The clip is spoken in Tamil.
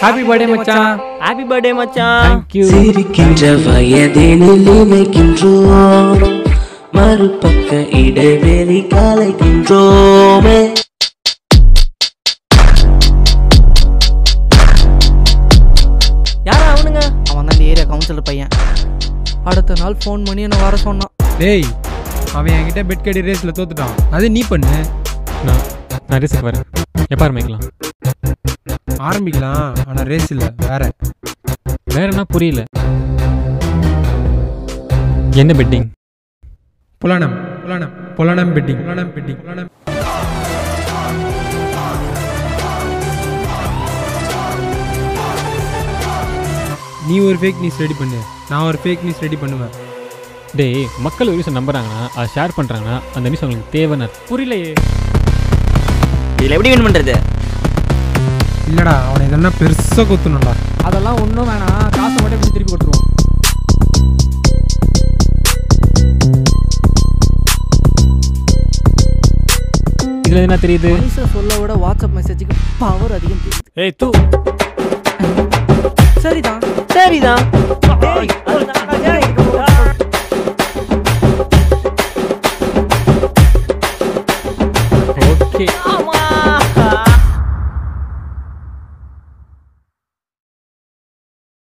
ஹாப்பி பர்த்டே மச்சான் ஹாப்பி பர்த்டே மச்சான் தேங்க்யூ சிரிக்கின்ற வயதினில் நினைக்கின்றோம் மறுபக்க இடைவெளி கலைக்கின்றோமே யாரா அவனுங்க அவன் தான் இந்த ஏரியா கவுன்சிலர் பையன் அடுத்த நாள் ஃபோன் பண்ணி என்ன வர சொன்னான் டேய் அவன் என்கிட்ட பெட் கடி ரேஸில் தோத்துட்டான் அது நீ பண்ணு நான் நான் ரேஸுக்கு வரேன் எப்போ ஆரம்பிக்கலாம் ஆரம்பிக்கலாம் ஆனால் ரேஸ் இல்லை வேற வேற என்ன புரியல என்ன பெட்டிங் புலானம் புலானம் புலானம் பெட்டிங் புலானம் பெட்டிங் புலானம் நீ ஒரு ஃபேக் நியூஸ் ரெடி பண்ணு நான் ஒரு ஃபேக் நியூஸ் ரெடி பண்ணுவேன் டேய் மக்கள் ஒரு விஷயம் நம்புறாங்கன்னா அதை ஷேர் பண்ணுறாங்கன்னா அந்த நியூஸ் அவங்களுக்கு தேவைன்னு அர்த்தம். புரியலையே இதுல எப்படி வின் பண்றது இல்லடா அவனை இதெல்லாம் பெருசாக குத்தணும்டா அதெல்லாம் ஒன்றும் வேணாம் காசை மட்டும் எப்படி திருப்பி கொடுத்துருவோம் இதில் என்ன தெரியுது மனுஷன் சொல்ல விட வாட்ஸ்அப் மெசேஜுக்கு பவர் அதிகம் தெரியுது ஏய் தூ சரிதான் சரிதான்